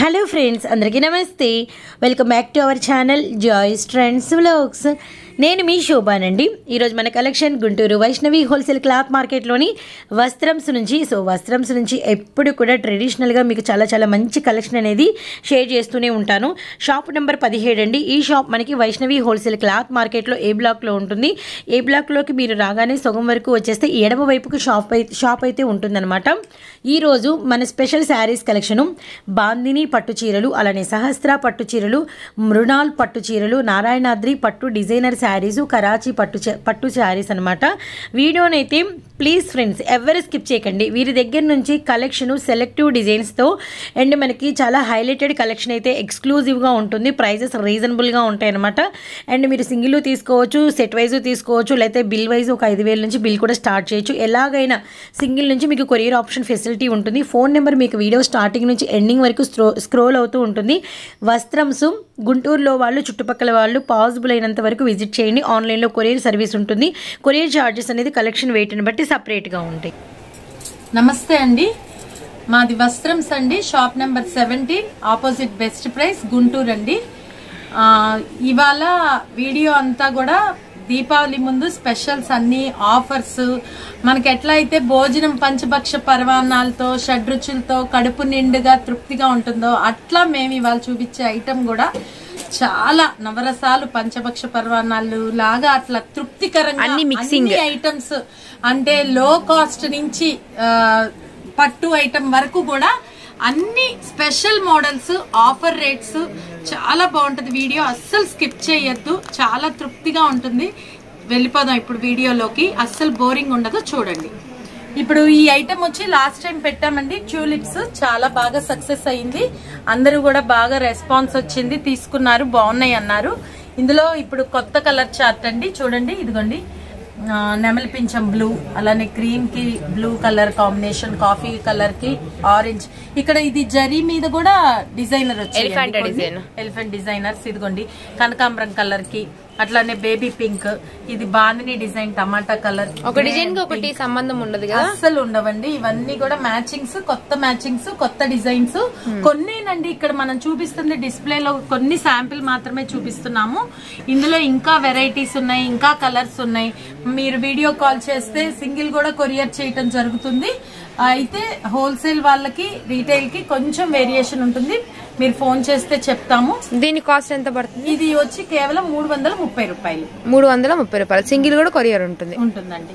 Hello friends అందరికీ నమస్తే welcome back to our channel Joys Trends Vlogs నేను మీ శోభానండి ఈరోజు మన collection Guntur Vaishnavi wholesale cloth మార్కెట్లోని వస్త్రంస్ నుంచి సో వస్త్రంస్ నుంచి ఎప్పుడు కూడా ట్రెడిషనల్గా మీకు చాలా చాలా మంచి కలెక్షన్ అనేది షేర్ చేస్తూనే ఉంటాను షాప్ నెంబర్ పదిహేడు అండి ఈ షాప్ మనకి వైష్ణవి హోల్సేల్ క్లాత్ మార్కెట్లో ఏ బ్లాక్లో ఉంటుంది ఏ బ్లాక్లోకి మీరు రాగానే సగం వరకు వచ్చేస్తే ఎడమ వైపుకు షాప్ అయితే షాప్ అయితే ఉంటుందన్నమాట ఈరోజు మన స్పెషల్ శారీస్ కలెక్షను బాందిని పట్టు చీరలు అలానే సహస్ర పట్టు చీరలు మృణాల్ పట్టు చీరలు నారాయణాద్రి పట్టు డిజైనర్ శారీస్ కరాచీ పట్టు చ- పట్టు శారీస్ అనమాట వీడియోనైతే ప్లీజ్ ఫ్రెండ్స్ ఎవరు స్కిప్ చేయకండి వీరి దగ్గర నుంచి కలెక్షన్ సెలెక్టివ్ డిజైన్స్తో అండ్ మనకి చాలా హైలైటెడ్ కలెక్షన్ అయితే ఎక్స్క్లూజివ్గా ఉంటుంది ప్రైజెస్ రీజనబుల్గా ఉంటాయి అనమాట అండ్ మీరు సింగిల్ తీసుకోవచ్చు సెట్ వైజ్ తీసుకోవచ్చు లేకపోతే బిల్ వైజ్ ఒక ఐదు వేల నుంచి బిల్ కూడా స్టార్ట్ చేయొచ్చు ఎలాగైనా సింగిల్ నుంచి మీకు కొరియర్ ఆప్షన్ ఫెసిలిటీ ఉంటుంది ఫోన్ నెంబర్ మీకు వీడియో స్టార్టింగ్ నుంచి ఎండింగ్ వరకు స్క్రో స్క్రోల్ అవుతూ ఉంటుంది వస్త్రంస్ గుంటూరులో వాళ్ళు చుట్టుపక్కల వాళ్ళు పాసిబుల్ అయినంత వరకు విజిట్ చేయండి ఆన్లైన్లో కొరియర్ సర్వీస్ ఉంటుంది కొరియర్ ఛార్జెస్ అనేది కలెక్షన్ వెయిట్ని బట్టి సపరేట్గా ఉంటాయి నమస్తే అండి మాది వస్త్రంస్ అండి shop number seventeen opposite best price Guntur అండి ఆ, ఇవాళ వీడియో అంతా కూడా దీపావళి ముందు స్పెషల్స్ అన్ని ఆఫర్స్ మనకి ఎట్లా అయితే భోజనం పంచభక్ష పరమాన్నాలతో షడ్రుచులతో కడుపు నిండుగా తృప్తిగా ఉంటుందో అట్లా మేము ఇవాళ చూపించే ఐటమ్ కూడా చాలా నవరసాలు పంచభక్ష పర్వాణాలు లాగా అట్లా తృప్తికరంగా అన్ని mixing. అన్ని ఐటమ్స్ అంటే లో కాస్ట్ నుంచి ఆ, పట్టు ఐటమ్ వరకు కూడా అన్ని స్పెషల్ మోడల్స్ ఆఫర్ రేట్స్ చాలా బాగుంటది వీడియో అస్సలు స్కిప్ చేయొద్దు చాలా తృప్తిగా ఉంటుంది వెళ్ళిపోదాం ఇప్పుడు వీడియోలోకి అస్సలు బోరింగ్ ఉండదు చూడండి ఇప్పుడు ఈ ఐటమ్ వచ్చి లాస్ట్ టైం పెట్టామండి ట్యూలిప్స్ చాలా బాగా సక్సెస్ అయింది అందరూ కూడా బాగా రెస్పాన్స్ వచ్చింది తీసుకున్నారు బాగున్నాయి అన్నారు ఇందులో ఇప్పుడు కొత్త కలర్ చార్ట్ అండి చూడండి ఇదిగోండి ఆ, నెమలి పింఛం బ్లూ అలానే క్రీమ్ కి blue colour combination coffee colour కి ఆరెంజ్ ఇక్కడ ఇది జరీ మీద కూడా designer Elephant design. Elephant designers ఇదిగోండి కనకాంబరం కలర్ కి అట్లానే బేబీ పింక్ ఇది బాందిని డిజైన్ టమాటా కలర్ ఒక డిజైన్ కి ఒకటి సంబంధం ఉండదు కదా అస్సలు ఉండవండి ఇవన్నీ కూడా మ్యాచింగ్స్ కొత్త మ్యాచింగ్స్ కొత్త డిజైన్స్ కొన్నేనండి ఇక్కడ మనం చూపిస్తుంది డిస్ప్లే లో కొన్ని శాంపిల్ మాత్రమే చూపిస్తున్నాము ఇందులో ఇంకా వెరైటీస్ ఉన్నాయి ఇంకా కలర్స్ ఉన్నాయి మీరు వీడియో కాల్ చేస్తే సింగిల్ కూడా కొరియర్ చేయటం జరుగుతుంది అయితే హోల్సేల్ వాళ్ళకి రీటైల్ కి కొంచెం వేరియేషన్ ఉంటుంది మీరు ఫోన్ చేస్తే చెప్తాము దీని కాస్ట్ ఎంత పడుతుంది ఇది వచ్చి కేవలం మూడు వందల ముప్పై రూపాయలు మూడు వందల ముప్పై రూపాయలు సింగిల్ కూడా కొరియర్ ఉంటుంది ఉంటుందండి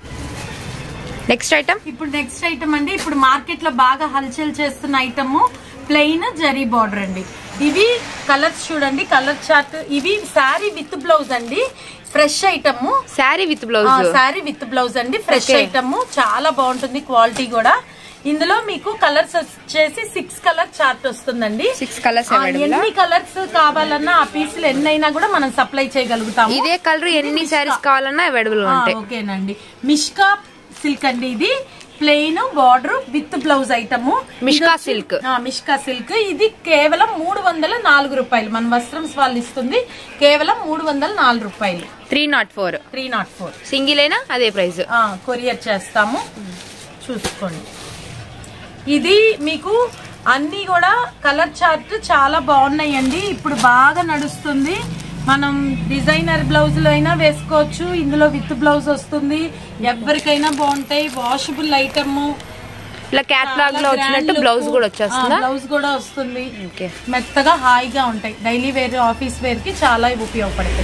నెక్స్ట్ ఐటమ్ ఇప్పుడు నెక్స్ట్ ఐటమ్ అండి ఇప్పుడు మార్కెట్ లో బాగా హల్చల్ చేస్తున్న ఐటమ్ ప్లెయిన్ జరీ బార్డర్ అండి ఇవి కలర్స్ చూడండి కలర్ చార్ట్ ఇవి శారీ విత్ బ్లౌజ్ అండి fresh item sari with blouse sari with blouse అండి ఫ్రెష్ Okay. ఐటమ్ చాలా బాగుంటుంది క్వాలిటీ కూడా ఇందులో మీకు కలర్స్ వచ్చేసి సిక్స్ కలర్ చార్ట్ వస్తుందండి సిక్స్ కలర్స్ ఆ, అవైలబుల్ ఎన్ని కలర్స్ కావాలన్నా ఆ పీసులు ఎన్నైనా కూడా మనం సప్లై చేయగలుగుతాము ఇదే కలర్ ఎన్ని శారీస్ కావాలన్నా అవైలబుల్ ఆ, ఉంటాయి ఓకేనండి మిష్కా సిల్క్ అండి ఇది plain border with blouse item Mishka silk. Mishka silk ఇది కేవలం మూడు వందల నాలుగు రూపాయలు మన వస్త్రంస్ వాళ్ళు ఇస్తుంది కేవలం మూడు వందల నాలుగు రూపాయలు three nought four three nought four single అయినా అదే ప్రైస్ కొరియర్ చేస్తాము చూసుకోండి ఇది మీకు అన్ని కూడా కలర్ చార్ట్ చాలా బాగున్నాయండి ఇప్పుడు బాగా నడుస్తుంది మనం డిజైనర్ బ్లౌజులు అయినా వేసుకోవచ్చు ఇందులో విత్ బ్లౌజ్ వస్తుంది ఎవరికైనా బాగుంటాయి వాషబుల్ ఐటమ్ ఇలా క్యాట్లాగ్ లో వచ్చినట్టు బ్లౌజ్ కూడా వచ్చేస్తుందా బ్లౌజ్ కూడా వస్తుంది ఓకే మెత్తగా హాయిగా ఉంటాయి డైలీ వేర్ ఆఫీస్ వేర్ కి చాలా ఉపయోగపడతాయి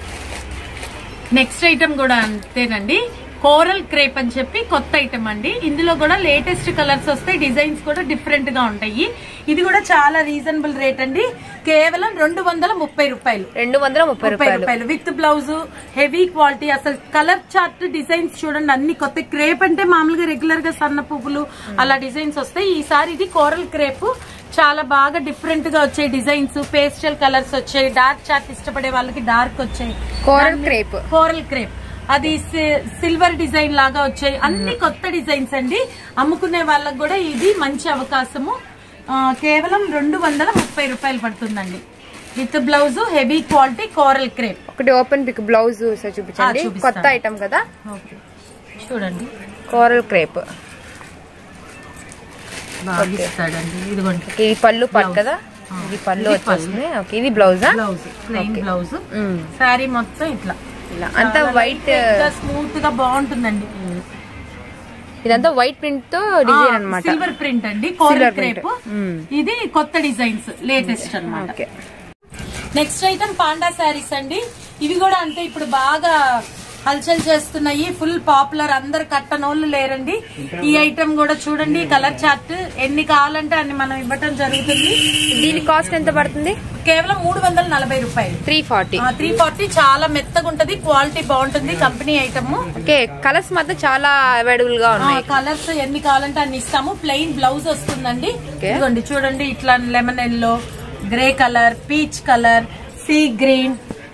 నెక్స్ట్ ఐటమ్ కూడా అంతేనండి కోరల్ క్రేప్ అని చెప్పి కొత్త ఐటమ్ అండి ఇందులో కూడా లేటెస్ట్ కలర్స్ వస్తాయి డిజైన్స్ కూడా డిఫరెంట్ గా ఉంటాయి ఇది కూడా చాలా రీజనబుల్ రేట్ అండి కేవలం రెండు వందల ముప్పై రూపాయలు రెండు వందల ముప్పై ముప్పై రూపాయలు రూపాయలు విత్ బ్లౌజ్ హెవీ క్వాలిటీ అసలు కలర్ చార్ట్ డిజైన్స్ చూడండి అన్ని కొత్త క్రేప్ అంటే మామూలుగా రెగ్యులర్ గా సన్న పువ్వులు అలా డిజైన్స్ వస్తాయి ఈసారి ఇది కోరల్ క్రేప్ చాలా బాగా డిఫరెంట్ గా వచ్చాయి డిజైన్స్ పేస్టల్ కలర్స్ వచ్చాయి డార్క్ చార్ట్ ఇష్టపడే వాళ్ళకి డార్క్ వచ్చాయి కోరల్ క్రేప్ కోరల్ క్రేప్ అది సి- సిల్వర్ డిజైన్ లాగా వచ్చాయి అన్ని కొత్త డిజైన్స్ అండి అమ్ముకునే వాళ్ళకి కూడా ఇది మంచి అవకాశము ఆ, కేవలం రెండు వందల ముప్పై రూపాయలు పడుతుందండి with blouse heavy quality coral crepe ఒకటి ఓపెన్ పిక్ బ్లౌజ్ చూపించండి ఆ, చూపిస్తాను. కొత్త ఐటమ్ కదా ఓకే చూడండి కోరల్ క్రేప్ బాగా ఇస్తాడండి ఇదిగోండి ఇది పళ్ళు పట్టు కదా ఇది పళ్ళు ఇది పళ్ళు. వచ్చేస్తుంది ఓకే ఇది బ్లౌజా బ్లౌజ్ ప్లెయిన్ Okay. బ్లౌజ్ మ్మ్. శారీ మొత్తం ఇట్లా ఇలా అంతా వైట్ స్మూత్ గా బాగుంటుందండి ఇదంతా వైట్ ప్రింట్ తో డిజైన్ అన్నమాట సిల్వర్ ప్రింట్ అండి కోరల్ Silver print. క్రేప్ మ్మ్. ఇది కొత్త డిజైన్స్ లేటెస్ట్ అన్నమాట okay next item panda saris అండి ఇవి కూడా అంతే ఇప్పుడు బాగా హల్చల్ చేస్తున్నాయి ఫుల్ పాపులర్ అందరు కట్టనోళ్ళు లేరండి ఈ ఐటమ్ కూడా చూడండి కలర్ చార్ట్ ఎన్ని కావాలంటే అన్ని మనం ఇవ్వటం జరుగుతుంది దీని కాస్ట్ ఎంత పడుతుంది కేవలం మూడు వందల నలభై రూపాయలు త్రీ ఫార్టీ త్రీ ఫార్టీ చాలా మెత్తగా ఉంటది క్వాలిటీ బాగుంటుంది కంపెనీ ఐటమ్ ఓకే కలర్స్ మాత్రం చాలా అవైలబుల్ గా ఉన్నాయి కలర్స్ ఎన్ని కావాలంటే అన్ని ఇస్తాము ప్లెయిన్ బ్లౌజ్ వస్తుందండి Okay. ఇదిగోండి చూడండి ఇట్లా lemon yellow grey colour peach colour sea green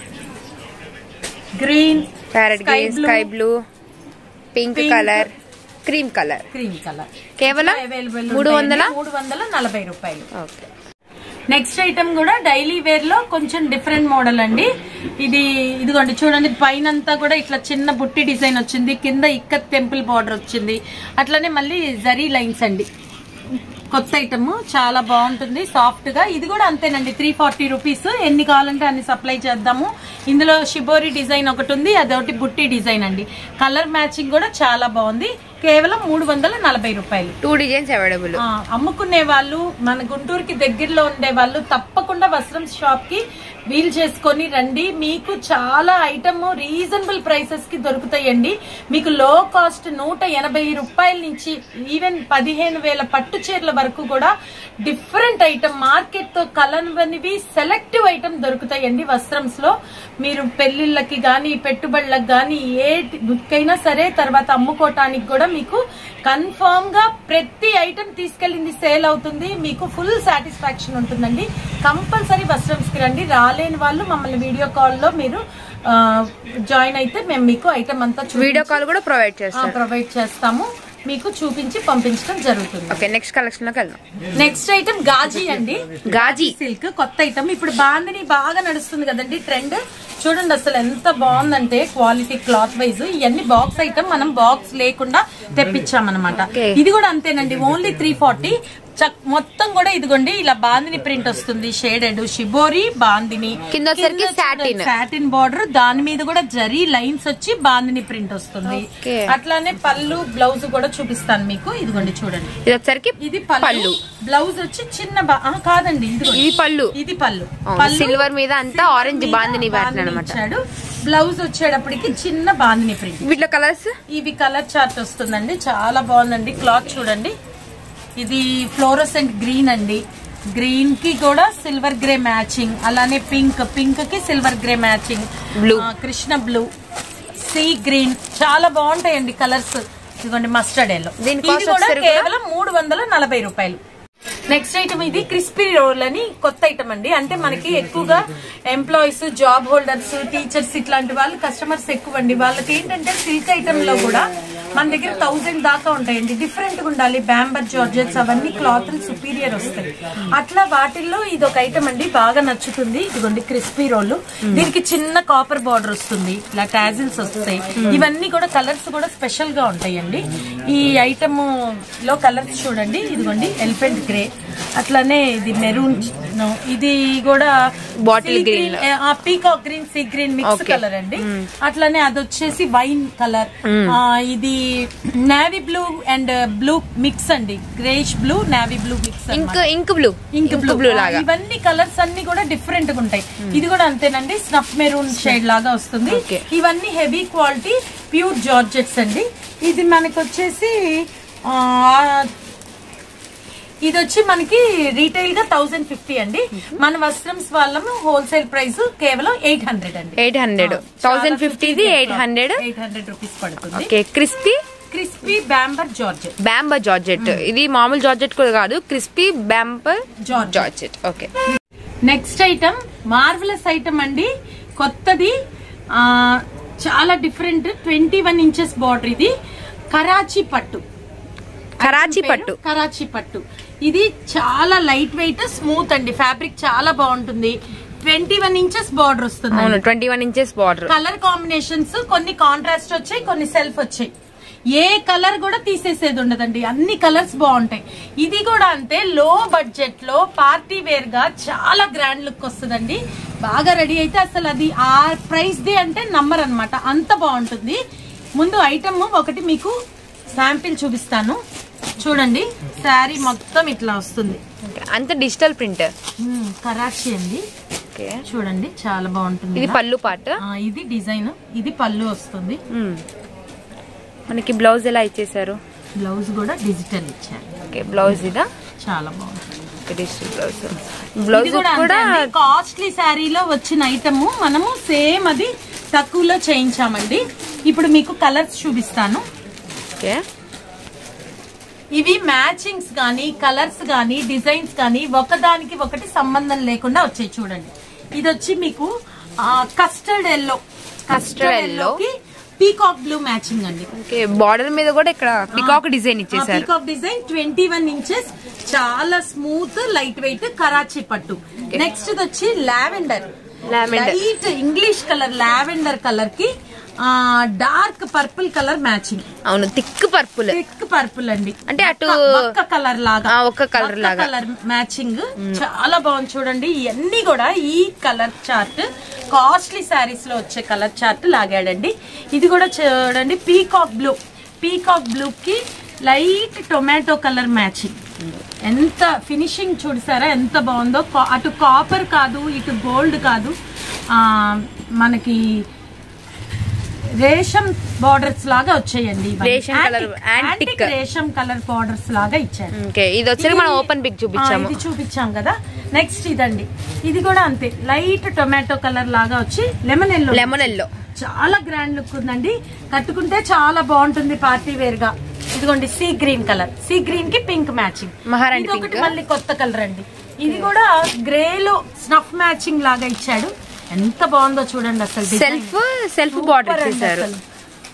green parrot Sky green blue. Sky blue pink Pink. Colour cream colour cream colour కేవలం అవైలబుల్ మూడు వందల మూడు వందల నలభై రూపాయలు ఓకే నెక్స్ట్ ఐటమ్ కూడా డైలీ వేర్ లో కొంచెం డిఫరెంట్ మోడల్ అండి ఇది ఇదిగోండి చూడండి పైన అంతా కూడా ఇట్లా చిన్న బుట్టి డిజైన్ వచ్చింది కింద ఇక్కత్ టెంపుల్ బార్డర్ వచ్చింది అట్లనే మళ్ళీ జరీ లైన్స్ అండి కొత్త ఐటమ్ చాలా బాగుంటుంది సాఫ్ట్ గా ఇది కూడా అంతేనండి త్రీ ఫార్టీ రూపీస్ ఎన్ని కావాలంటే అన్ని సప్లై చేద్దాము ఇందులో షిబోరి డిజైన్ ఒకటి ఉంది అదొకటి బుట్టి డిజైన్ అండి కలర్ మ్యాచింగ్ కూడా చాలా బాగుంది కేవలం మూడు వందల నలభై రూపాయలు టూ డిజైన్స్ అవైలబుల్ ఆ, అమ్ముకునే వాళ్ళు మన గుంటూరుకి దగ్గరలో ఉండే వాళ్ళు తప్పకుండా వస్త్రం షాప్ కి వీల్ చేసుకొని రండి మీకు చాలా ఐటమ్ రీజనబుల్ ప్రైసెస్ కి దొరుకుతాయండి మీకు లో కాస్ట్ నూట ఎనభై రూపాయల నుంచి ఈవెన్ పదిహేను వేల పట్టు చీరల వరకు కూడా డిఫరెంట్ ఐటమ్ మార్కెట్ తో కలనివనివి సెలెక్టివ్ ఐటమ్ దొరుకుతాయండి వస్త్రంస్ లో మీరు పెళ్లిళ్ళకి గాని పెట్టుబడులకు గాని ఏ బుక్కైనా సరే తర్వాత అమ్ముకోవటానికి కూడా మీకు కన్ఫర్మ్ గా ప్రతి ఐటమ్ తీసుకెళ్ళింది సేల్ అవుతుంది మీకు ఫుల్ సాటిస్ఫాక్షన్ ఉంటుందండి కంపల్సరీ వస్త్రంస్ కి రండి రాలేని వాళ్ళు మమ్మల్ని వీడియో కాల్ లో మీరు జాయిన్ అయితే మేము మీకు ఐటమ్ అంతా వీడియో కాల్ కూడా ప్రొవైడ్ చేస్తారు ప్రొవైడ్ చేస్తాము మీకు చూపించి పంపించడం జరుగుతుంది ఓకే నెక్స్ట్ కలెక్షన్ లోకి వెళ్దాం నెక్స్ట్ ఐటమ్ గాజీ అండి గాజీ సిల్క్ కొత్త ఐటమ్ ఇప్పుడు బాందిని బాగా నడుస్తుంది కదండి ట్రెండ్ చూడండి అసలు ఎంత బాగుందంటే క్వాలిటీ క్లాత్ వైజ్ ఇవన్నీ బాక్స్ ఐటమ్ మనం బాక్స్ లేకుండా తెప్పించామన్నమాట Okay. ఇది కూడా అంతేనండి ఓన్లీ త్రీ ఫార్టీ మొత్తం కూడా ఇదిగోండి ఇలా బాందిని ప్రింట్ వస్తుంది షేడెడ్ షిబోరి బాందిని కింద వచ్చేసరికి satin. సాటిన్ బార్డర్ దాని మీద కూడా జరీ లైన్స్ వచ్చి బాందిని ప్రింట్ వస్తుంది Okay. అట్లానే పళ్ళు బ్లౌజ్ కూడా చూపిస్తాను మీకు ఇదిగోండి చూడండి ఇది వచ్చరికి ఇది పళ్ళు పళ్ళు బ్లౌజ్ వచ్చి చిన్న బా- ఆ, కాదండి ఇది ఇది పళ్ళు ఇది పళ్ళు అవును, పళ్ళు సిల్వర్ మీద అంతా సిల్వర్ ఆరెంజ్ మీద బాందిని ప్యాటర్న్ బాందిని అన్నమాట. ఇచ్చాడు బ్లౌజ్ వచ్చేటప్పటికి చిన్న బాందిని ప్రింట్ వీటిలో కలర్స్ ఇవి కలర్ చార్ట్ వస్తుందండి చాలా బాగుందండి క్లాత్ చూడండి ఇది ఫ్లోరోసెంట్ గ్రీన్ అండి గ్రీన్ కి కూడా సిల్వర్ గ్రే మ్యాచింగ్ అలానే పింక్ పింక్ కి silver grey matching Blue. Krishna blue sea green చాలా బాగుంటాయండి కలర్స్ ఇదిగోండి మస్టర్డ్ ఎల్లో దీని ఇది cost కూడా వచ్చేసరికి కూడా? కేవలం మూడు వందల నలభై రూపాయలు నెక్స్ట్ ఐటమ్ ఇది క్రిస్పీ రోల్ అని కొత్త ఐటమ్ అండి అంటే మనకి ఎక్కువగా ఎంప్లాయీస్ జాబ్ హోల్డర్స్ టీచర్స్ ఇట్లాంటి వాళ్ళు కస్టమర్స్ ఎక్కువ అండి వాళ్ళకి ఏంటంటే సిల్క్ ఐటమ్ లో కూడా మన దగ్గర థౌజండ్ దాకా ఉంటాయండి డిఫరెంట్ గా ఉండాలి బ్యాంబర్ జార్జెట్స్ అవన్నీ క్లాత్ సుపీరియర్ వస్తాయి అట్లా వాటిల్లో ఇది ఒక ఐటమ్ అండి బాగా నచ్చుతుంది ఇదిగోండి క్రిస్పీ రోల్ దీనికి చిన్న కాపర్ బార్డర్ వస్తుంది ఇలా టాజిల్స్ వస్తాయి ఇవన్నీ కూడా కలర్స్ కూడా స్పెషల్ గా ఉంటాయండి ఈ ఐటమ్ లో కలర్స్ చూడండి ఇదిగోండి ఎలిఫెంట్ గ్రే అట్లానే ఇది మెరూన్ ఇది కూడా Bottle green లో. Peacock green sea green mix Okay. Colour అండి అట్లానే అది వచ్చేసి వైన్ కలర్ ఇది navy blue and blue mix అండి greyish blue navy blue mix ink ink blue ink blue blue లాగా ఇవన్నీ కలర్స్ అన్ని కూడా డిఫరెంట్ గా ఉంటాయి ఇది కూడా అంతేనండి స్నఫ్ మెరూన్ షేడ్ లాగా వస్తుంది Okay. ఇవన్నీ హెవీ క్వాలిటీ ప్యూర్ జార్జెట్స్ అండి ఇది మనకి వచ్చేసి ఆ, ఇది వచ్చి మనకి రీటైల్ గా థౌసండ్ ఫిఫ్టీ అండి మన వస్త్రంస్ వాళ్ళము హోల్సేల్ ప్రైస్ కేవలం ఎయిట్ హండ్రెడ్ అండి ఎయిట్ హండ్రెడ్ థౌసండ్ ఫిఫ్టీది eight hundred eight hundred rupees పడుతుంది okay crispy crispy bamber georgette bamber georgette ఇది మామూలు జార్జెట్ కూడా కాదు crispy bamber georgette georgette okay next item marvellous item అండి కొత్తది ఆ, చాలా different twenty one inches border ఇది కరాచీ పట్టు కరాచీ పేరు పట్టు కరాచీ పట్టు ఇది చాలా లైట్ వెయిట్ స్మూత్ అండి ఫ్యాబ్రిక్ చాలా బాగుంటుంది ట్వంటీ వన్ ఇంచెస్ బార్డర్ వస్తుంది అవును twenty one inches border colour combinations కొన్ని కాంట్రాస్ట్ వచ్చాయి కొన్ని సెల్ఫ్ వచ్చాయి ఏ కలర్ కూడా తీసేసేది ఉండదండి అన్ని కలర్స్ బాగుంటాయి ఇది కూడా అంతే లో బడ్జెట్ లో పార్టీ వేర్ గా చాలా గ్రాండ్ లుక్ వస్తుందండి బాగా రెడీ అయితే అసలు అది ఆ ప్రైస్ ది అంటే నంబర్ అన్నమాట అంత బాగుంటుంది ముందు ఐటమ్ ఒకటి మీకు శాంపిల్ చూపిస్తాను చూడండి శారీ మొత్తం ఇట్లా వస్తుంది Okay. అంత డిజిటల్ ప్రింట్ మ్మ్, కరాచీ అండి ఓకే చూడండి చాలా బాగుంటుంది ఇది పళ్ళు పార్ట్ ఆ, ఇది డిజైన్ ఇది పళ్ళు వస్తుంది మనకి బ్లౌజ్ ఎలా ఇచ్చేసారు బ్లౌజ్ కూడా డిజిటల్ ఇచ్చారు ఓకే బ్లౌజ్ ఇదా చాలా బాగుంటుంది డిజిటల్ బ్లౌజ్ ఇది బ్లౌజ్ కూడా కూడా కాస్ట్లీ శారీలో వచ్చిన ఐటమ్ మనము సేమ్ అది తక్కువలో చేయించామండి ఇప్పుడు మీకు కలర్స్ చూపిస్తాను ఓకే ఇవి మ్యాచింగ్స్ గానీ కలర్స్ గానీ డిజైన్స్ గానీ ఒకదానికి ఒకటి సంబంధం లేకుండా వచ్చాయి చూడండి ఇది వచ్చి మీకు custard yellow Custard yellow. Peacock blue matching అండి ఓకే బార్డర్ మీద కూడా ఇక్కడ పికాక్ డిజైన్ ఇచ్చేసారు peacock design twenty one inches చాలా స్మూత్ లైట్ వెయిట్ కరాచీ పట్టు నెక్స్ట్ ఇది వచ్చి lavender Lavender. Light English colour lavender colour కి డార్క్ పర్పుల్ కలర్ మ్యాచింగ్ అవును థిక్ పర్పుల్ థిక్ పర్పుల్ అండి అంటే అటు- ఒక్క కలర్ లాగా ఆ, ఒక్క colour లాగా. కలర్ మ్యాచింగ్ చాలా బాగుంది చూడండి ఇవన్నీ కూడా ఈ కలర్ చార్ట్ కాస్ట్లీ శారీస్ లో వచ్చే కలర్ చార్ట్ లాగాడండి ఇది కూడా చూడండి పీకాక్ బ్లూ పీకాక్ బ్లూ కి లైట్ టొమాటో కలర్ మ్యాచింగ్ ఎంత ఫినిషింగ్ చూసారా ఎంత బాగుందో కా- అటు కాపర్ కాదు ఇటు గోల్డ్ కాదు ఆ మనకి రేషం బార్డర్స్ లాగా వచ్చాయండి ఇవన్నీ. రేషం colour, Antique- antique. antique రేషం కలర్ బార్డర్స్ లాగా ఇచ్చారు ఓకే ఇది వచ్చేసి మనం ఓపెన్ పిక్ ఆ, చూపించాము ఇది చూపించాం కదా నెక్స్ట్ ఇదండి ఇది కూడా అంతే లైట్ టొమాటో కలర్ లాగా వచ్చి లెమన్ ఎల్లో లెమన్ ఎల్లో చాలా గ్రాండ్ లుక్ ఉందండి కట్టుకుంటే చాలా బాగుంటుంది పార్టీ వేర్ గా ఇదిగోండి sea green colour sea green కి పింక్ మ్యాచింగ్ మహారాణి ఇది ఒకటి pink. మళ్ళీ కొత్త కలర్ అండి ఇది కూడా గ్రే లో స్నఫ్ మ్యాచింగ్ లాగా ఇచ్చాడు ఎంత బాగుందో చూడండి అసలు design. Self self Super border అండి ఇచ్చేసారు అసలు.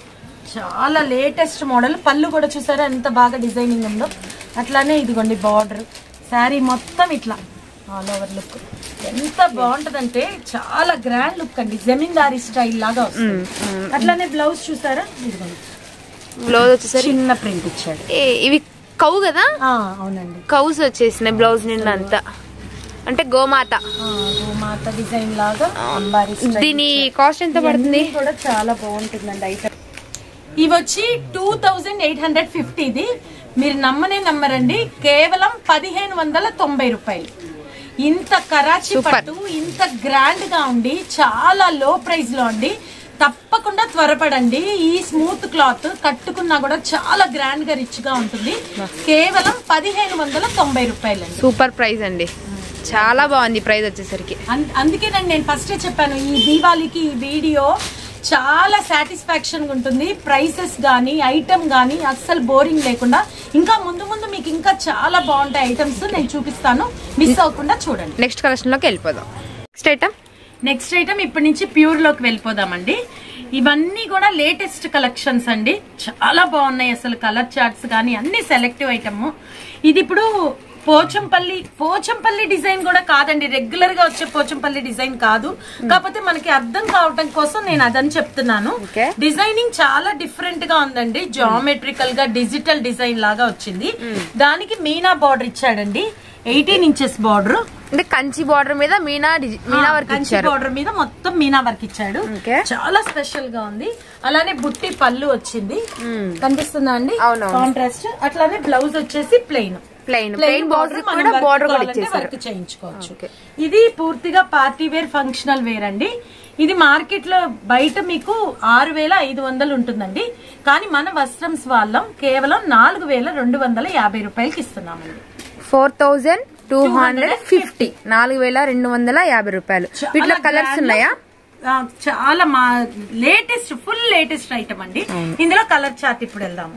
చాలా లేటెస్ట్ మోడల్ పళ్ళు కూడా చూసారా ఎంత బాగా డిజైనింగ్ ఉందో అట్లానే ఇదిగోండి బార్డర్ శారీ మొత్తం ఇట్లా ఆల్ ఓవర్ లుక్ ఎంత బాగుంటదంటే చాలా గ్రాండ్ లుక్ అండి జమీందారీ స్టైల్ లాగా వస్తుంది అట్లానే బ్లౌజ్ చూసారా ఇదిగోండి బ్లౌజ్ వచ్చేసరికి చిన్న ప్రింట్ ఇచ్చాడు ఏ, ఇవి కౌ కదా ఆ, అవునండి కౌస్ వచ్చేసినాయి బ్లౌజ్ నిండా అంతా అంటే గోమాత ఆ, గోమాత డిజైన్ లాగా అంబారీ style దీని కాస్ట్ ఎంత పడుతుంది ఇవన్నీ కూడా చాలా బాగుంటుందండి ఐటమ్ ఇవి వచ్చి టూ థౌజండ్ ఎయిట్ హండ్రెడ్ ఫిఫ్టీది మీరు నమ్మనే నమ్మరండి కేవలం పదిహేను వందల తొంభై రూపాయలు ఇంత కరాచీ Super. పట్టు ఇంత గ్రాండ్ గా ఉండి చాలా లో ప్రైస్ లో అండి తప్పకుండా త్వరపడండి ఈ స్మూత్ క్లాత్ కట్టుకున్నా కూడా చాలా గ్రాండ్ గా రిచ్ గా ఉంటుంది కేవలం పదిహేను వందల తొంభై రూపాయలండి సూపర్ ప్రైస్ అండి చాలా బాగుంది ప్రైస్ వచ్చేసరికి అం- అందుకేనండి నేను ఫస్టే చెప్పాను ఈ దీవాళికి ఈ వీడియో చాలా సాటిస్ఫాక్షన్ ఉంటుంది ప్రైసెస్ కానీ ఐటమ్ కానీ అస్సలు బోరింగ్ లేకుండా ఇంకా ముందు ముందు మీకు ఇంకా చాలా బాగుంటాయి ఐటమ్స్ నేను చూపిస్తాను మిస్ అవ్వకుండా చూడండి నెక్స్ట్ కలెక్షన్ లోకి వెళ్ళిపోదాం నెక్స్ట్ ఐటమ్ నెక్స్ట్ ఐటమ్ ఇప్పటి నుంచి ప్యూర్ లోకి వెళ్ళిపోదామండి ఇవన్నీ కూడా లేటెస్ట్ కలెక్షన్స్ అండి చాలా బాగున్నాయి అసలు కలర్ చార్ట్స్ కానీ అన్ని సెలెక్టివ్ ఐటమ్ ఇది ఇప్పుడు పోచంపల్లి పోచంపల్లి డిజైన్ కూడా కాదండి రెగ్యులర్ గా వచ్చే పోచంపల్లి డిజైన్ కాదు కాకపోతే మనకి అర్థం కావటం కోసం నేను అదని చెప్తున్నాను Okay. డిజైనింగ్ చాలా డిఫరెంట్ గా ఉందండి జామెట్రికల్ గా డిజిటల్ డిజైన్ లాగా వచ్చింది దానికి మీనా బార్డర్ ఇచ్చాడండి ఎయిటీన్ ఇంచెస్ బార్డర్ అంటే కంచి బార్డర్ మీద మీనా డిజి- మీనా వర్క్ కంచి ఇచ్చారు బార్డర్ మీద మొత్తం మీనా వర్క్ ఇచ్చాడు Okay. చాలా స్పెషల్ గా ఉంది అలానే బుట్టి పళ్ళు వచ్చింది కనిపిస్తుందా అండి అవునవును. కాంట్రాస్ట్ అట్లానే బ్లౌజ్ వచ్చేసి ప్లెయిన్ ప్లెయిన్ ప్లెయిన్ బార్డర్ కూడా బార్డర్ కూడా ఇచ్చేసారు వర్క్ చేయించుకోవచ్చు Okay. ఇది పూర్తిగా పార్టీ వేర్ ఫంక్షనల్ వేర్ అండి ఇది మార్కెట్ లో బయట మీకు ఆరు వేల ఐదు వందలు ఉంటుందండి కానీ మన వస్త్రంస్ వాళ్ళం కేవలం నాలుగు వేల రెండు వందల యాభై రూపాయలకి ఇస్తున్నామండి four thousand two hundred fifty నాలుగు వేల రెండు వందల యాభై రూపాయలు చాలా వీటిలో కలర్స్ grand ఉన్నాయా ఆ, చాలా మా లేటెస్ట్ ఫుల్ లేటెస్ట్ ఐటమ్ అండి ఇందులో కలర్ చార్ట్ ఇప్పుడు వెళ్దాము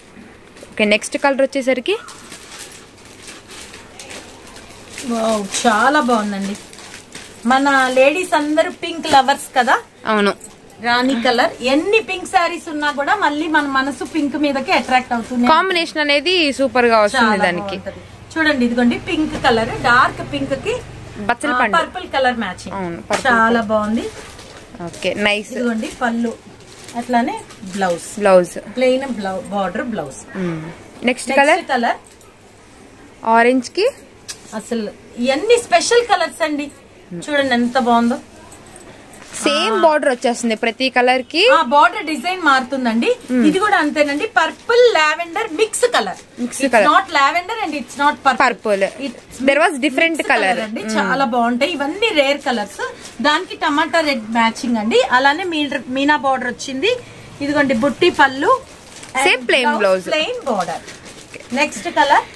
ఓకే నెక్స్ట్ కలర్ వచ్చేసరికి వావ్, చాలా బాగుందండి మన లేడీస్ అందరూ పింక్ లవర్స్ కదా అవును రాణి కలర్ ఎన్ని పింక్ శారీస్ ఉన్నా కూడా మళ్ళీ మన మనసు పింక్ మీదకి అట్రాక్ట్ అవుతుంది కాంబినేషన్ అనేది సూపర్ గా వస్తుంది దానికి చూడండి ఇదిగోండి పింక్ కలర్ డార్క్ పింక్ కి బచ్చల పండు పర్పుల్ కలర్ మ్యాచింగ్ అవును, purple చాలా బాగుంది ఓకే నైస్ ఇదిగోండి పళ్ళు అట్లానే blouse blouse plain border blouse next colour next colour orange కి అసలు ఇవన్నీ స్పెషల్ కలర్స్ అండి చూడండి ఎంత బాగుందో సేమ్ బార్డర్ వచ్చేస్తుంది ప్రతి కలర్ కి ఆ బార్డర్ డిజైన్ మారుతుందండి ఇది కూడా అంతేనండి purple lavender mix colour Mix it's colour. Not lavender and it's not purple there was different colour అండి చాలా బాగుంటాయి ఇవన్నీ రేర్ కలర్స్ దానికి టమాటా రెడ్ మ్యాచింగ్ అండి అలానే మీ- మీనా బార్డర్ వచ్చింది ఇదిగోండి బుట్టి పళ్ళు Same plain blouse. Plain border next colour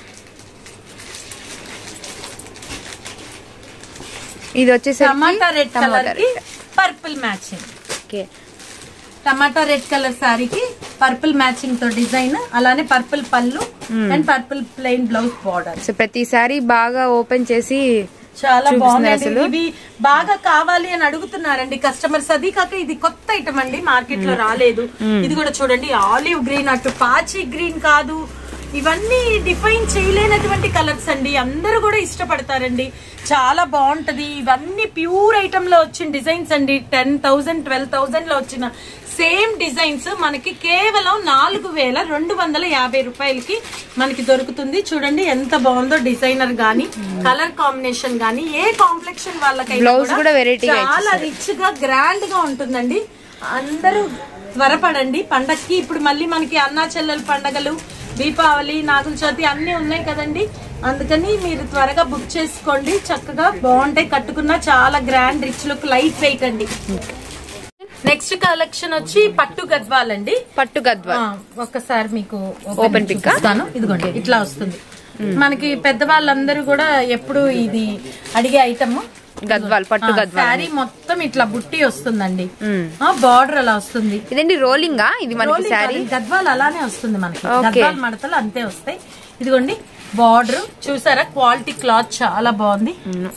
ఇది వచ్చేసరికి టమాటా రెడ్ కలర్ టమాటా కి రెడ్ పర్పుల్ మ్యాచింగ్ ఓకే టమాటా రెడ్ కలర్ సారీకి పర్పుల్ మ్యాచింగ్ తో డిజైన్ అలానే పర్పుల్ పళ్ళు and purple plain blouse border so ప్రతిసారి బాగా ఓపెన్ చేసి చాలా చూపిస్తుంది బాగుంది అసలు. ఇవి బాగా కావాలి అని అడుగుతున్నారండి కస్టమర్స్ అది కాక ఇది కొత్త ఐటమ్ అండి మార్కెట్ లో రాలేదు ఇది కూడా చూడండి ఆలివ్ గ్రీన్ అటు పాచి గ్రీన్ కాదు ఇవన్నీ డిఫైన్ చేయలేనటువంటి కలర్స్ అండి అందరూ కూడా ఇష్టపడతారండి చాలా బాగుంటది ఇవన్నీ ప్యూర్ ఐటమ్ లో వచ్చిన డిజైన్స్ అండి టెన్ థౌసండ్ ట్వెల్వ్ థౌసండ్ లో వచ్చిన సేమ్ డిజైన్స్ మనకి కేవలం నాలుగు వేల రెండు వందల యాభై రూపాయలకి మనకి దొరుకుతుంది చూడండి ఎంత బాగుందో డిజైనర్ గానీ కలర్ కాంబినేషన్ గానీ ఏ కాంప్లెక్షన్ వాళ్ళకైనా Blouse కూడా variety గా చాలా రిచ్ గా గ్రాండ్ గా ఉంటుందండి అందరూ త్వరపడండి పండక్కి ఇప్పుడు మళ్ళీ మనకి అన్నా చెల్లెల పండగలు దీపావళి నాగుల చవితి అన్ని ఉన్నాయి కదండి అందుకని మీరు త్వరగా బుక్ చేసుకోండి చక్కగా బాగుంటాయి కట్టుకున్న చాలా grand rich look light weight అండి నెక్స్ట్ కలెక్షన్ వచ్చి పట్టు గద్వాలండి పట్టు గద్వా ఆ, ఒక్కసారి మీకు Open pic ఆ? చూపిస్తాను ఇదిగోండి ఇట్లా వస్తుంది మనకి పెద్దవాళ్ళందరూ కూడా ఎప్పుడు ఇది అడిగే ఐటమ్ గద్వాల్ పట్టు గద్వాల్ శారీ మొత్తం ఇట్లా బుట్టి వస్తుందండి మ్మ్. బార్డర్ అలా వస్తుంది ఇదేంటి రోలింగా ఇది మనకి రోలింగ్ శారీ కాదు, గద్వాల్ అలానే వస్తుంది మనకి Okay. గద్వాల్ మడతలు అంతే వస్తాయి ఇదిగోండి బార్డర్ చూసారా క్వాలిటీ క్లాత్ చాలా బాగుంది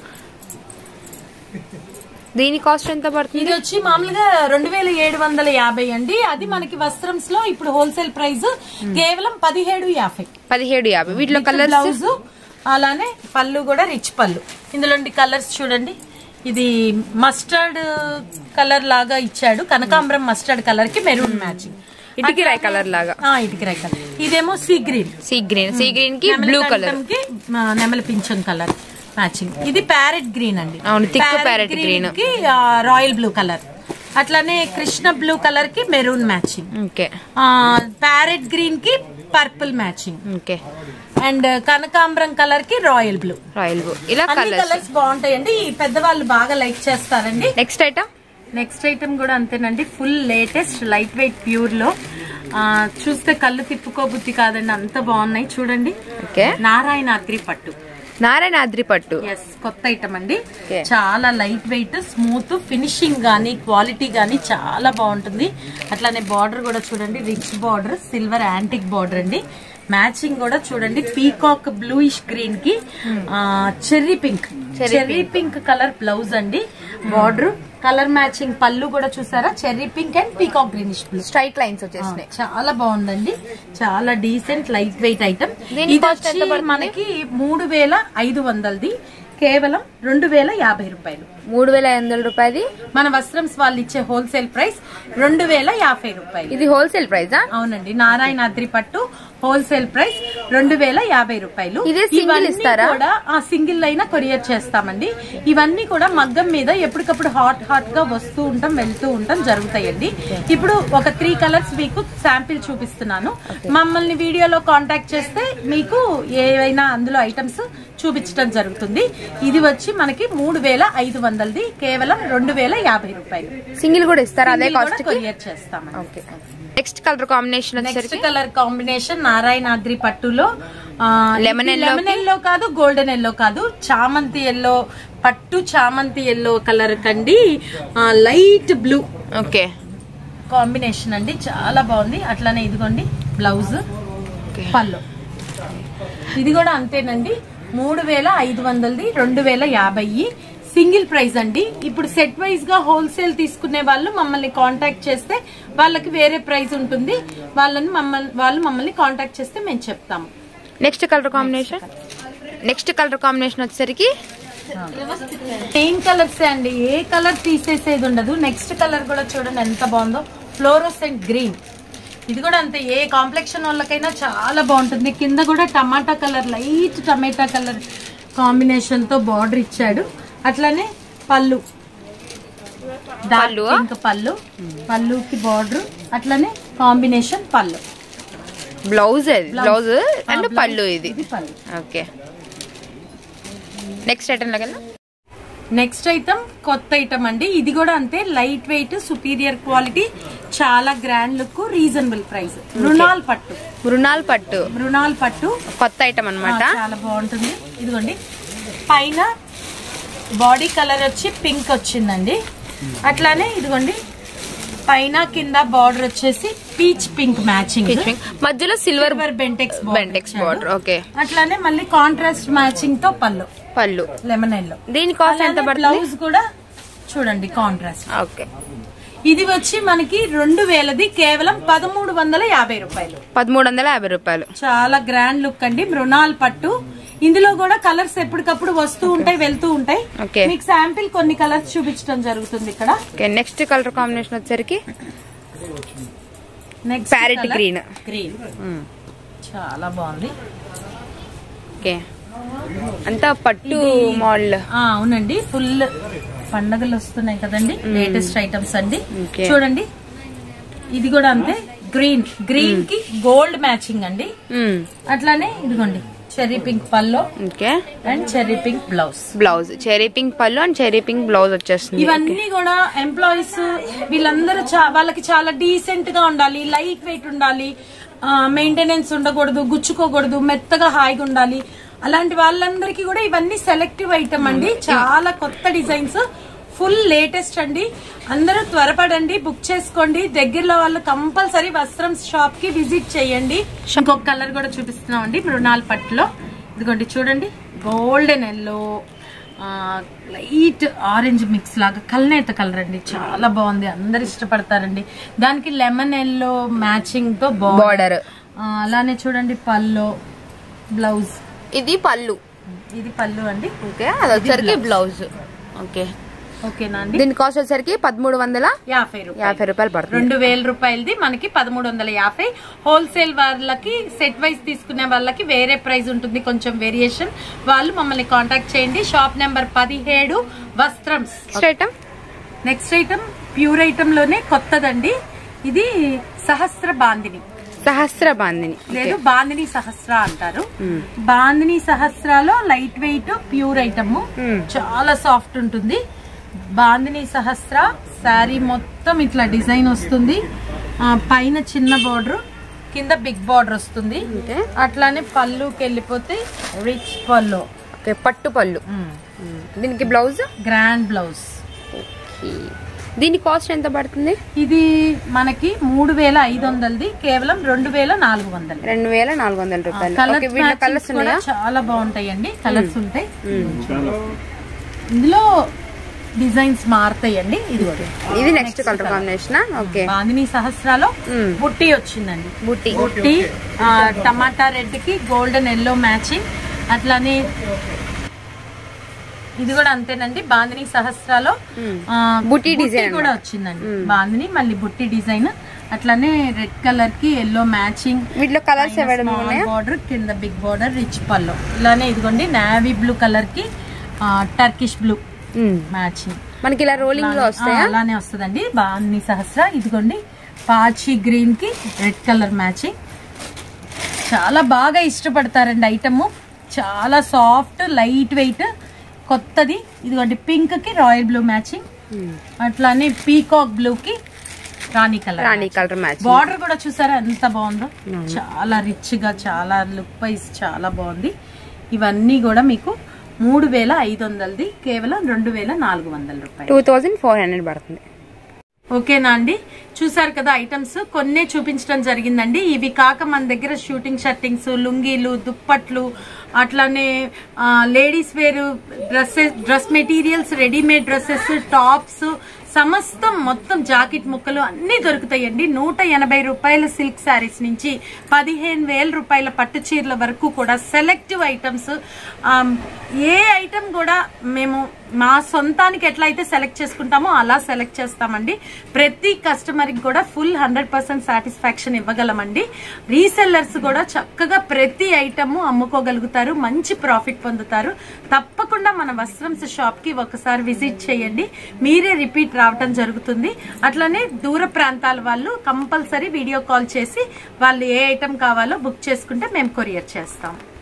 దీని కాస్ట్ ఎంత పడుతుంది ఇది వచ్చి మామూలుగా రెండు వేల ఏడు వందల యాభై అండి అది మనకి వస్త్రంస్ లో ఇప్పుడు హోల్సేల్ ప్రైస్ కేవలం పదిహేడు యాభై పదిహేడు యాభై వీటిలో కలర్స్ బ్లౌజ్ అలానే పళ్ళు కూడా రిచ్ పళ్ళు ఇందులో కలర్స్ చూడండి ఇది మస్టర్డ్ కలర్ లాగా ఇచ్చాడు కనకాంబరం మస్టర్డ్ కలర్ కి మెరూన్ మ్యాచింగ్ ఇటుకి రాయి కలర్ లాగా ఇటుకి రైట్ కలర్ ఇదేమో sea green sea green sea green కి బ్లూ కలర్ కి నెమల పింఛన్ కలర్ మ్యాచింగ్ ఇది ప్యారెట్ గ్రీన్ అండి అవును, thick parrot green. కి రాయల్ బ్లూ కలర్ అట్లానే కృష్ణ బ్లూ కలర్ కి maroon matching okay parrot green కి పర్పుల్ మ్యాచింగ్ ఓకే అండ్ కనకాంబరం కలర్ కి రాయల్ బ్లూ రాయల్ బ్లూ ఇలా అన్ని కలర్స్ కలర్స్ బాగుంటాయండి ఈ పెద్దవాళ్ళు బాగా లైక్ చేస్తారండి నెక్స్ట్ ఐటమ్ నెక్స్ట్ ఐటమ్ కూడా అంతేనండి full latest light weight pure లో ఆ, చూస్తే కళ్ళు తిప్పుకోబుద్ధి కాదండి అంత బాగున్నాయి చూడండి ఓకే నారాయణాద్రి పట్టు నారాయణాద్రి పట్టు ఎస్ కొత్త ఐటమ్ అండి Okay. చాలా లైట్ వెయిట్ స్మూత్ ఫినిషింగ్ గానీ క్వాలిటీ గానీ చాలా బాగుంటుంది అట్లానే బార్డర్ కూడా చూడండి rich border silver antique border అండి మ్యాచింగ్ కూడా చూడండి పీకాక్ బ్లూయిష్ గ్రీన్ కి cherry pink cherry pink colour blouse అండి బార్డర్ కలర్ మ్యాచింగ్ పళ్ళు కూడా చూసారా cherry pink and peacock greenish blue straight lines వచ్చేసినాయి చాలా బాగుందండి చాలా డీసెంట్ లైట్ వెయిట్ ఐటమ్ దీని ఇది cost ఎంత వచ్చి పడుతుంది? మనకి మూడు వేల ఐదు వందలది కేవలం రెండు వేల యాభై రూపాయలు మూడు వేల ఐదు వందల రూపాయది మన వస్త్రంస్ వాళ్ళు ఇచ్చే హోల్సేల్ ప్రైస్ రెండు వేల యాభై రూపాయలు ఇది హోల్సేల్ ప్రైజా అవునండి నారాయణాద్రి పట్టు హోల్సేల్ ప్రైస్ రెండు వేల యాభై రూపాయలు ఇదే single ఇవన్నీ ఇస్తారా? కూడా ఆ సింగిల్ అయినా కొరియర్ చేస్తామండి ఇవన్నీ కూడా మగ్గం మీద ఎప్పటికప్పుడు హాట్ హాట్ గా వస్తూ ఉంటాం వెళ్తూ ఉంటాం జరుగుతాయండి ఇప్పుడు ఒక త్రీ కలర్స్ మీకు శాంపిల్ చూపిస్తున్నాను మమ్మల్ని వీడియోలో కాంటాక్ట్ చేస్తే మీకు ఏవైనా అందులో ఐటమ్స్ చూపించడం జరుగుతుంది ఇది వచ్చి మనకి మూడు వేల ఐదు వందలది కేవలం రెండు వేల యాభై రూపాయలు సింగిల్ కూడా ఇస్తారా అదే Single కూడా కాస్ట్ కి కొరియర్ చేస్తామండి okay next colour combination next వచ్చేసరికి కలర్ కాంబినేషన్ నారాయణాద్రి పట్టులో ఆ, Lemon ఇది yellow లెమన్ ఎల్లో కాదు గోల్డెన్ ఎల్లో కాదు చామంతి ఎల్లో పట్టు చామంతి ఎల్లో కలర్ కండి ఆ, లైట్ బ్లూ ఓకే కాంబినేషన్ అండి చాలా బాగుంది అట్లానే ఇదిగోండి బ్లౌజ్ ఓకే పళ్ళు ఇది కూడా అంతేనండి మూడు వేల ఐదు వందలది రెండు వేల యాభై సింగిల్ ప్రైస్ అండి ఇప్పుడు సెట్ వైజ్ గా హోల్సేల్ తీసుకునే వాళ్ళు మమ్మల్ని కాంటాక్ట్ చేస్తే వాళ్ళకి వేరే ప్రైస్ ఉంటుంది వాళ్ళని మమ్మల్ని వాళ్ళు మమ్మల్ని కాంటాక్ట్ చేస్తే మేము చెప్తాము next colour combination next colour combination వచ్చేసరికి సేమ్ కలర్స్ అండి ఏ కలర్ తీసేసేది ఉండదు నెక్స్ట్ కలర్ కూడా చూడండి ఎంత బాగుందో ఫ్లోరోసెంట్ గ్రీన్ ఇది కూడా అంతే ఏ కాంప్లెక్షన్ వాళ్ళకైనా చాలా బాగుంటుంది కింద కూడా tomato colour light tomato colour combination తో బార్డర్ ఇచ్చాడు అట్లానే పళ్ళు పళ్ళువా? ఇంకా పళ్ళు పళ్ళుకి బార్డర్ అట్లానే కాంబినేషన్ పళ్ళు బ్లౌజ్ అది బ్లౌజ్ అండ్ blouse. పళ్ళు ఇది ఇది పళ్ళు ఓకే నెక్స్ట్ ఐటమ్ లాగా నెక్స్ట్ ఐటమ్ కొత్త ఐటమ్ అండి ఇది కూడా అంతే లైట్ వెయిట్ సుపీరియర్ క్వాలిటీ చాలా grand look reasonable price Mrunal పట్టు మృణాల్ పట్టు మృణాల్ పట్టు కొత్త ఐటమ్ అన్నమాట ఆ, చాలా బాగుంటుంది ఇదిగోండి పైన బాడీ కలర్ వచ్చి పింక్ వచ్చిందండి అట్లానే ఇదిగోండి పైన కింద బార్డర్ వచ్చేసి పీచ్ పింక్ మ్యాచింగ్ మధ్యలో silver Bentex Bentex border okay అట్లానే మళ్ళీ కాంట్రాస్ట్ మ్యాచింగ్ తో పళ్ళు పళ్ళు లెమన్ ఎల్లో దీని కాస్ట్ ఎంత పడుతుంది బ్లౌజ్ కూడా చూడండి కాంట్రాస్ట్ ఓకే ఇది వచ్చి మనకి రెండు వేలది కేవలం పదమూడు వందల యాభై రూపాయలు పదమూడు వందల యాభై రూపాయలు చాలా గ్రాండ్ లుక్ అండి మృణాల్ పట్టు ఇందులో కూడా కలర్స్ ఎప్పటికప్పుడు వస్తూ ఉంటాయి వెళ్తూ ఉంటాయి Okay. మీకు శాంపిల్ కొన్ని కలర్స్ చూపించడం జరుగుతుంది ఇక్కడ ఓకే నెక్స్ట్ కలర్ కాంబినేషన్ వచ్చేసరికి నెక్స్ట్ Parrot green. గ్రీన్ చాలా బాగుంది ఓకే అంతా పట్టు మోడల్ ఆ, అవునండి ఫుల్ పండగలు వస్తున్నాయి కదండి లేటెస్ట్ ఐటమ్స్ అండి Okay. చూడండి ఇది కూడా అంతే గ్రీన్ గ్రీన్ కి గోల్డ్ మ్యాచింగ్ అండి అట్లానే ఇదిగోండి cherry pink pallu okay and cherry pink blouse blouse cherry pink pallu and cherry pink blouse వచ్చేస్తుంది ఇవన్నీ కూడా ఎంప్లాయీస్ వీళ్ళందరూ చా- వాళ్ళకి చాలా డీసెంట్ గా ఉండాలి లైట్ వెయిట్ ఉండాలి మెయింటెనెన్స్ ఉండకూడదు గుచ్చుకోకూడదు మెత్తగా హాయిగా ఉండాలి అలాంటి వాళ్ళందరికీ కూడా ఇవన్నీ సెలెక్టివ్ ఐటమ్ అండి చాలా కొత్త డిజైన్స్ ఫుల్ లేటెస్ట్ అండి అందరూ త్వరపడండి బుక్ చేసుకోండి దగ్గరలో వాళ్ళు కంపల్సరీ వస్త్రం షాప్ కి విజిట్ చేయండి ఇంకొక కలర్ కూడా చూపిస్తున్నాం అండి మృణాల్ పట్టులో ఇదిగోండి చూడండి golden yellow light orange mix లాగా కల్నేత కలర్ అండి చాలా బాగుంది అందరు ఇష్టపడతారండి దానికి లెమన్ ఎల్లో మ్యాచింగ్ తో Border. బార్డర్ అలానే చూడండి పల్లో బ్లౌజ్ ఇది పళ్ళు ఇది పళ్ళు అండి ఓకే అది వచ్చేసరికి బ్లౌజ్ ఓకే ఓకేనా అండి దీని కాస్ట్ వచ్చేసరికి పదమూడు వందల యాభై రూపాయలు యాభై రూపాయలు పడుతుంది రెండు వేల రూపాయలది మనకి పదమూడు వందల యాభై హోల్సేల్ వాళ్ళకి సెట్ వైజ్ తీసుకునే వాళ్ళకి వేరే ప్రైస్ ఉంటుంది కొంచెం వేరియేషన్ వాళ్ళు మమ్మల్ని కాంటాక్ట్ చేయండి షాప్ నెంబర్ పదిహేడు వస్త్రంస్ next item next item pure item లోనే కొత్తదండి ఇది సహస్ర బాందిని సహస్ర బాందిని లేదు బాందిని సహస్ర అంటారు బాందిని సహస్రాలో లైట్ వెయిట్ ప్యూర్ ఐటమ్ చాలా సాఫ్ట్ ఉంటుంది బాందిని సహస్ర శారీ మొత్తం ఇట్లా డిజైన్ వస్తుంది ఆ, పైన చిన్న బార్డర్ కింద బిగ్ బార్డర్ వస్తుంది ఓకే అట్లానే పళ్ళుకి వెళ్ళిపోతే రిచ్ పళ్ళు ఓకే పట్టు పళ్ళు దీనికి బ్లౌజ్ గ్రాండ్ బ్లౌజ్ దీని కాస్ట్ ఎంత పడుతుంది ఇది మనకి మూడు వేల ఐదు వందలది కేవలం రెండు వేల నాలుగు వందలు రెండు వేల నాలుగు వందల రూపాయలు ఓకే కలర్స్ వీళ్ళ కలర్స్ ఉన్నాయా చాలా బాగుంటాయండి కలర్స్ ఉంటాయి ఇందులో డిజైన్స్ మారుతాయండి ఇది కూడా. ఇది next colour combination okay Bandhani సహస్రాలో మ్మ్. బుట్టి వచ్చిందండి బుట్టి బుట్టి ఆ, టమాటా రెడ్ కి గోల్డెన్ ఎల్లో మ్యాచింగ్ అట్లానే ఇది కూడా అంతేనండి బాందిని సహస్రాలో ఆ, బుట్టి design కూడా వచ్చిందండి బాందిని మళ్ళీ బుట్టి డిజైన్ అట్లానే రెడ్ కలర్ కి ఎల్లో మ్యాచింగ్ వీటిలో కలర్స్ అవైలబుల్ ఉన్నాయా బార్డర్ కింద బిగ్ బార్డర్ రిచ్ పల్లో ఇలానే ఇదిగోండి నావీ బ్లూ కలర్ కి టర్కిష్ బ్లూ మ్మ్. మ్యాచింగ్ మనకి ఇలా రోలింగ్ లో వస్తాయా అలానే వస్తుందండి బాగుంది సహస్ర ఇదిగోండి పాచి గ్రీన్ కి రెడ్ కలర్ మ్యాచింగ్ చాలా బాగా ఇష్టపడతారండి ఐటమ్ చాలా సాఫ్ట్ లైట్ వెయిట్ కొత్తది ఇదిగోండి పింక్ కి రాయల్ బ్లూ మ్యాచింగ్ అట్లానే పీకాక్ బ్లూ కి రాణి కలర్ రాణి కలర్ మ్యాచ్ బార్డర్ కూడా చూసారా ఎంత బాగుందో చాలా రిచ్ గా చాలా లుక్ వైజ్ చాలా బాగుంది ఇవన్నీ కూడా మీకు మూడు వేల ఐదు వందలది కేవలం రెండు వేల నాలుగు వందల రూపాయలు టూ థౌజండ్ ఫోర్ హండ్రెడ్ పడుతుంది ఓకేనా అండి చూసారు కదా ఐటమ్స్ కొన్నే చూపించడం జరిగిందండి ఇవి కాక మన దగ్గర షూటింగ్ షర్టింగ్స్ లుంగీలు దుప్పట్లు అట్లానే ladies wear dresses dress materials readymade dresses tops సమస్తం మొత్తం జాకెట్ ముక్కలు అన్ని దొరుకుతాయండి నూట ఎనభై రూపాయల సిల్క్ శారీస్ నుంచి పదిహేను వేల రూపాయల పట్టు చీరల వరకు కూడా సెలెక్టివ్ ఐటమ్స్ ఏ ఐటమ్ కూడా మేము మా సొంతానికి ఎట్లా అయితే సెలెక్ట్ చేసుకుంటామో అలా సెలెక్ట్ చేస్తామండి ప్రతి కస్టమర్కి కూడా ఫుల్ హండ్రెడ్ పర్సెంట్ సాటిస్ఫాక్షన్ ఇవ్వగలమండి రీసెల్లర్స్ కూడా చక్కగా ప్రతి ఐటమ్ అమ్ముకోగలుగుతారు మంచి ప్రాఫిట్ పొందుతారు తప్పకుండా మన వస్త్రంస్ షాప్ కి ఒకసారి విజిట్ చేయండి మీరే రిపీట్ రావటం జరుగుతుంది అట్లనే దూర ప్రాంతాల వాళ్ళు కంపల్సరీ వీడియో కాల్ చేసి వాళ్ళు ఏ ఐటమ్ కావాలో బుక్ చేసుకుంటే మేము కొరియర్ చేస్తాం